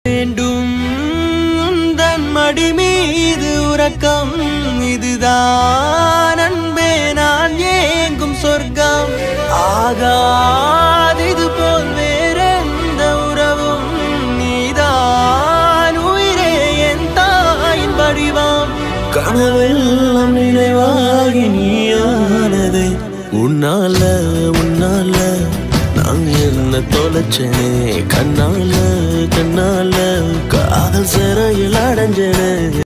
வேண்டும் தன் மடி மீது உறக்கம் இதுதான் அன்பே நான் ஏங்கும் சொர்க்கம் ஆகாதிது போல் வேறெந்த உறவும் நீதான் உயிரே என் தாயின் வடிவம் கனவெல்லாம் நினைவாகி நீயானதே உன்னால உன்னால நான் என்ன தொலைச்சேனே கண்ணால கண்ணால காதல் சிறையில் அடைஞ்சேனே